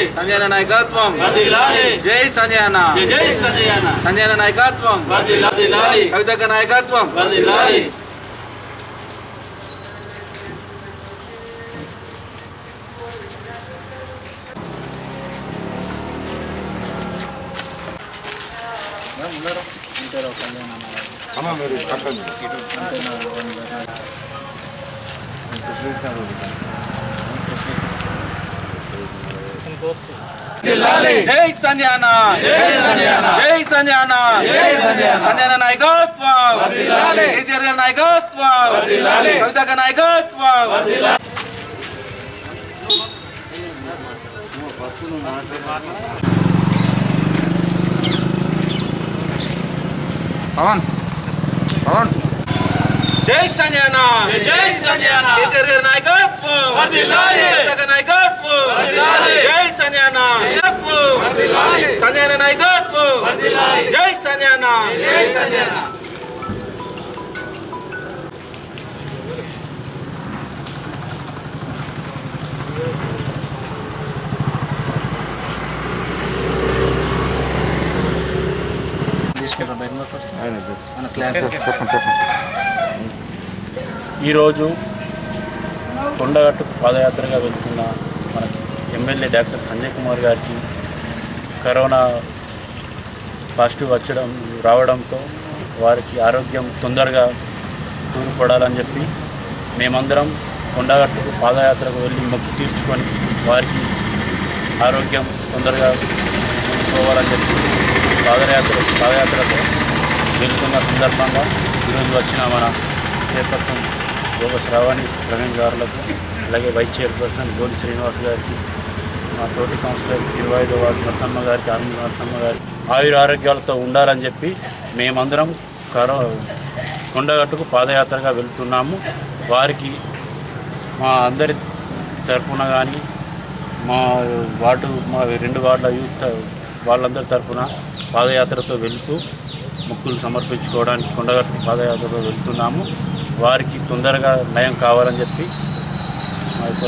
సంజయ్ అన్న నాయకత్వం వర్ధిల్లాలి. జై సంజయ్ అన్న జై జై సంజయ్ అన్న సంజయ్ అన్న నాయకత్వం వర్ధిల్లాలి. కవితక్క నాయకత్వం వర్ధిల్లాలి. జై సంజయ్ అన్న జై సంజయ్ అన్న సంజయ్ అన్న నాయకత్వం కేసీఆర్ గారి నాయకత్వం కవితక్క నాయకత్వం పవన్ పవన్ జై సంజయ్ అన్న జై సంజయ్ అన్న కేసీఆర్ గారి నాయకత్వం వర్ధిల్లాలి. కవితక్క నాయకత్వం వర్ధిల్లాలి. జై సంజయ్ అన్న నాయకత్వం సంజయ్ అన్న నాయకత్వం జై సంజయ్ అన్న జై సంజయ్ అన్న ఈరోజు కొండగట్టు పాదయాత్రగా వెళ్తున్న మన ఎమ్మెల్యే డాక్టర్ సంజయ్ కుమార్ గారికి కరోనా పాజిటివ్ వచ్చడం రావడంతో వారికి ఆరోగ్యం తొందరగా తూరుపడాలని చెప్పి మేమందరం కొండగట్టుకు పాదయాత్రకు వెళ్ళి మొక్కు తీర్చుకొని వారికి ఆరోగ్యం తొందరగా పోవాలని చెప్పి పాదయాత్ర పాదయాత్రతో వెళ్తున్న సందర్భంగా ఈరోజు వచ్చిన మన చైర్పర్సన్ యోగ శ్రావణి ప్రవీణ్ గారులకు అలాగే వైస్ చైర్పర్సన్ గోడి శ్రీనివాస్ గారికి మా తోటి కౌన్సిలర్ ఇరవై ఐదో వార్డు నరసమ్మ గారికి ఆనంద నరసమ్మ గారికి ఆయుర ఆరోగ్యాలతో ఉండాలని చెప్పి మేమందరం కరో కొండగట్టుకు పాదయాత్రగా వెళ్తున్నాము వారికి మా అందరి తరఫున కానీ మా వార్డు మా రెండు వార్డుల యూత్ వాళ్ళందరి తరఫున పాదయాత్రతో వెళుతూ మొక్కులు సమర్పించుకోవడానికి కొండగట్టు పాదయాత్రతో వెళ్తున్నాము వారికి తొందరగా నయం కావాలని చెప్పి మా యొక్క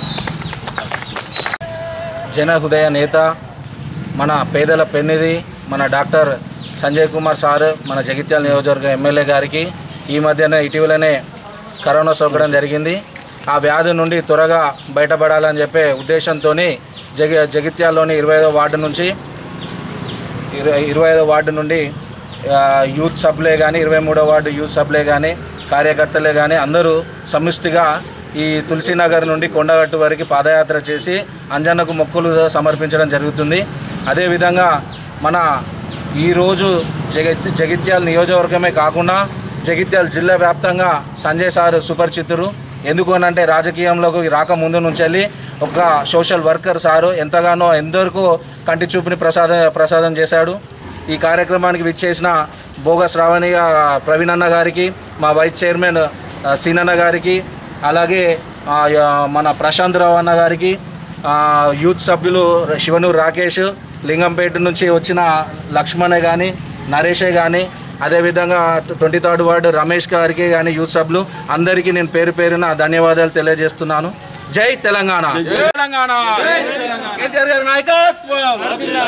జన హృదయ నేత మన పేదల పెన్నిది మన డాక్టర్ సంజయ్ కుమార్ సార్ మన జగిత్యాల నియోజకవర్గ ఎమ్మెల్యే గారికి ఈ మధ్యనే ఇటీవలనే కరోనా సోకడం జరిగింది ఆ వ్యాధి నుండి త్వరగా బయటపడాలని చెప్పే ఉద్దేశంతో జగి జగిత్యాల్లోని ఇరవై ఐదో వార్డు నుంచి ఇరవై ఇరవై ఐదో వార్డు నుండి ఆ, యూత్ సభ్లే కానీ ఇరవై మూడో వార్డు యూత్ సభ్లే కానీ కార్యకర్తలే కానీ అందరూ సమిష్టిగా ఈ తులసీనగర్ నుండి కొండగట్టు వరకు పాదయాత్ర చేసి అంజన్నకు మొక్కులు సమర్పించడం జరుగుతుంది అదేవిధంగా మన ఈరోజు జగిత్ జగిత్యాల నియోజకవర్గమే కాకుండా జగిత్యాల జిల్లా వ్యాప్తంగా సంజయ్ సార్ సుపరిచితురు ఎందుకు అనంటే రాజకీయంలోకి రాకముందు నుంచి వెళ్ళి ఒక సోషల్ వర్కర్ సారు ఎంతగానో ఎందరికో కంటి చూపుని ప్రసాద ప్రసాదం చేశాడు ఈ కార్యక్రమానికి విచ్చేసిన బోగస్ శ్రావణి ఆ, ప్రవీణ్ అన్న గారికి మా వైస్ చైర్మన్ ఆ, సీనన్న గారికి అలాగే ఆ, యా, మన ప్రశాంత్ రావు అన్న గారికి ఆ, యూత్ సభ్యులు శివనూరు రాకేష్ లింగంపేట నుంచి వచ్చిన లక్ష్మణే కానీ నరేషే కానీ అదేవిధంగా ట్వంటీ థర్డ్ వార్డు రమేష్ గారికి కానీ యూత్ సభ్యులు అందరికీ నేను పేరు పేరున ధన్యవాదాలు తెలియజేస్తున్నాను జై తెలంగాణ తెలంగాణ కేసీఆర్ గారి నాయకత్వం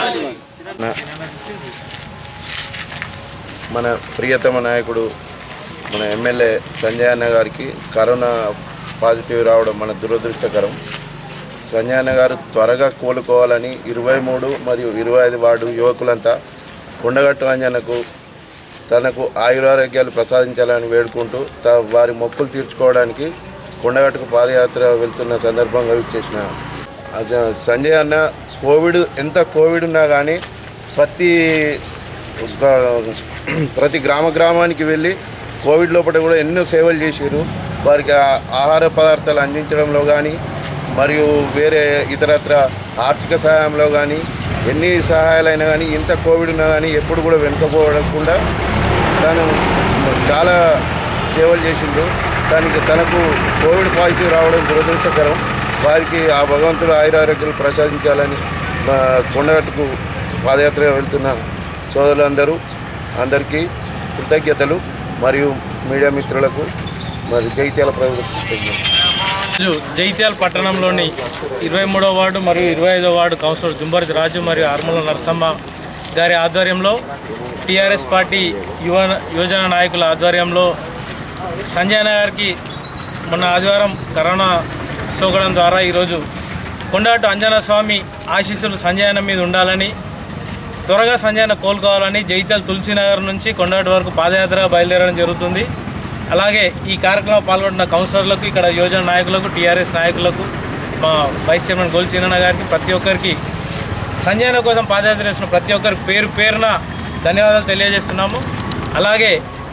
మన ప్రియతమ నాయకుడు మన ఎమ్మెల్యే సంజయ్ అన్న గారికి కరోనా పాజిటివ్ రావడం మన దురదృష్టకరం సంజయ్ అన్న గారు త్వరగా కోలుకోవాలని ఇరవై మూడు మరియు ఇరవై ఐదు వార్డు యువకులంతా కొండగట్టు అంజనకు తనకు ఆయురారోగ్యాలు ప్రసాదించాలని వేడుకుంటూ త వారి మొక్కులు తీర్చుకోవడానికి కొండగట్టుకు పాదయాత్ర వెళ్తున్న సందర్భంగా చేసిన సంజయ్ అన్న కోవిడ్ ఎంత కోవిడ్ ఉన్నా కానీ ప్రతి గ- ప్రతి గ్రామ గ్రామానికి వెళ్ళి కోవిడ్ లోపల కూడా ఎన్నో సేవలు చేశారు వారికి ఆ- ఆహార పదార్థాలు అందించడంలో కానీ మరియు వేరే ఇతరత్ర ఆర్థిక సహాయంలో కానీ ఎన్ని సహాయాలైనా కానీ ఇంత కోవిడ్ ఉన్నా కానీ ఎప్పుడు కూడా వెనుకపోవడకుండా తను చాలా సేవలు చేసిండు దానికి తనకు కోవిడ్ పాజిటివ్ రావడం దురదృష్టకరం వారికి ఆ భగవంతుడు ఆయురారోగ్యాలు ప్రసాదించాలని మా కొండగట్టుకు పాదయాత్రగా వెళ్తున్న సోదరులందరూ అందరికీ కృతజ్ఞతలు మరియు మీడియా మిత్రులకు మరి జైత్యాల ప్రభుత్వం రోజు జైత్యాల పట్టణంలోని ఇరవై మూడో వార్డు మరియు ఇరవై ఐదో వార్డు కౌన్సిలర్ జుంబర్తి రాజు మరియు ఆర్మల నరసమ్మ గారి ఆధ్వర్యంలో టీఆర్ఎస్ పార్టీ యువ యువజన నాయకుల ఆధ్వర్యంలో సంజయ్ గారికి మొన్న ఆదివారం కరోనా సోకడం ద్వారా ఈరోజు కొండాటు అంజనా స్వామి ఆశీస్సులు సంజయన మీద ఉండాలని త్వరగా సంజయన కోలుకోవాలని జైత్యాల తులసీనగర్ నుంచి కొండాటి వరకు పాదయాత్ర బయలుదేరడం జరుగుతుంది అలాగే ఈ కార్యక్రమంలో పాల్గొంటున్న కౌన్సిలర్లకు ఇక్కడ యోజన నాయకులకు టీఆర్ఎస్ నాయకులకు మా వైస్ చైర్మన్ గోల్ చీనన్న గారికి ప్రతి ఒక్కరికి సంజయన కోసం పాదయాత్ర చేసిన ప్రతి ఒక్కరికి పేరు పేరున ధన్యవాదాలు తెలియజేస్తున్నాము అలాగే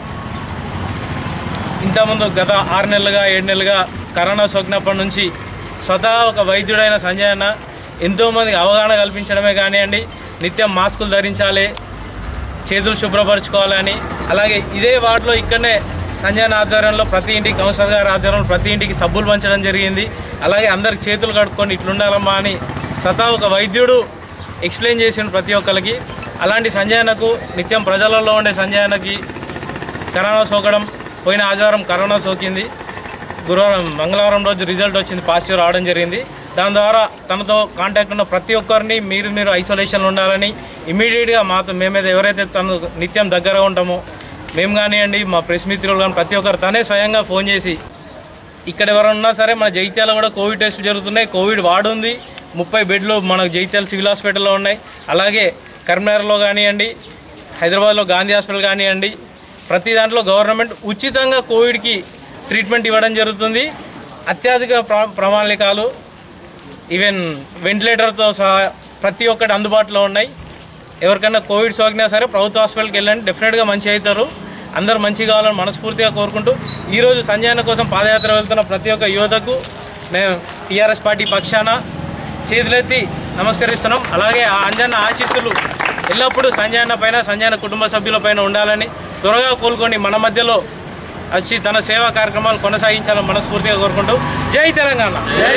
ఇంతకుముందు గత ఆరు నెలలుగా ఏడు నెలలుగా కరోనా సోకినప్పటి నుంచి స్వతహా ఒక వైద్యుడైన సంజయ్ అన్న ఎంతోమందికి అవగాహన కల్పించడమే కానివ్వండి నిత్యం మాస్కులు ధరించాలి చేతులు శుభ్రపరచుకోవాలని అలాగే ఇదే వార్డులో ఇక్కడనే సంజయ్ అన్న ఆధ్వర్యంలో ప్రతి ఇంటికి కౌన్సిలర్ గారి ఆధ్వర్యంలో ప్రతి ఇంటికి సబ్బులు పంచడం జరిగింది అలాగే అందరికి చేతులు కడుక్కొని ఇట్లుండాలమ్మా అని స్వతహా ఒక వైద్యుడు ఎక్స్ప్లెయిన్ చేసిండు ప్రతి ఒక్కరికి అలాంటి సంజయ్ అన్నకు నిత్యం ప్రజలలో ఉండే సంజయ్ అన్నకి కరోనా సోకడం పోయిన ఆదివారం కరోనా సోకింది గురువారం మంగళవారం రోజు రిజల్ట్ వచ్చింది పాజిటివ్ రావడం జరిగింది దాని ద్వారా తనతో కాంటాక్ట్ ఉన్న ప్రతి ఒక్కరిని మీరు మీరు ఐసోలేషన్లో ఉండాలని ఇమీడియట్గా మాతో మేమైతే ఎవరైతే తను నిత్యం దగ్గరగా ఉంటామో మేము కానివ్వండి మా ప్రెస్ మిత్రులు కానీ ప్రతి ఒక్కరు తనే స్వయంగా ఫోన్ చేసి ఇక్కడ ఎవరైనా ఉన్నా సరే మన జైత్యాల కూడా కోవిడ్ టెస్ట్ జరుగుతున్నాయి కోవిడ్ వార్డు ఉంది ముప్పై బెడ్లు మనకు జైత్యాల సివిల్ హాస్పిటల్లో ఉన్నాయి అలాగే కరీంనగర్లో కానివ్వండి హైదరాబాద్లో గాంధీ హాస్పిటల్ కానివ్వండి ప్రతి దాంట్లో గవర్నమెంట్ ఉచితంగా కోవిడ్కి ట్రీట్మెంట్ ఇవ్వడం జరుగుతుంది అత్యధిక ప్ర ప్రమాణికాలు ఈవెన్ వెంటిలేటర్తో సహా ప్రతి ఒక్కటి అందుబాటులో ఉన్నాయి ఎవరికైనా కోవిడ్ సోకినా సరే ప్రభుత్వ హాస్పిటల్కి వెళ్ళండి డెఫినెట్గా మంచి అవుతారు అందరూ మంచి కావాలని మనస్ఫూర్తిగా కోరుకుంటూ ఈరోజు సంజయన కోసం పాదయాత్ర వెళ్తున్న ప్రతి ఒక్క యువతకు మేము టీఆర్ఎస్ పార్టీ పక్షాన చేతులెత్తి నమస్కరిస్తున్నాం అలాగే ఆ అంజన్న ఆశీస్సులు ఎల్లప్పుడూ సంజయన్న పైన సంజయన కుటుంబ సభ్యుల పైన ఉండాలని త్వరగా కోలుకొని మన మధ్యలో వచ్చి తన సేవా కార్యక్రమాలు కొనసాగించాలని మనస్ఫూర్తిగా కోరుకుంటూ జై తెలంగాణ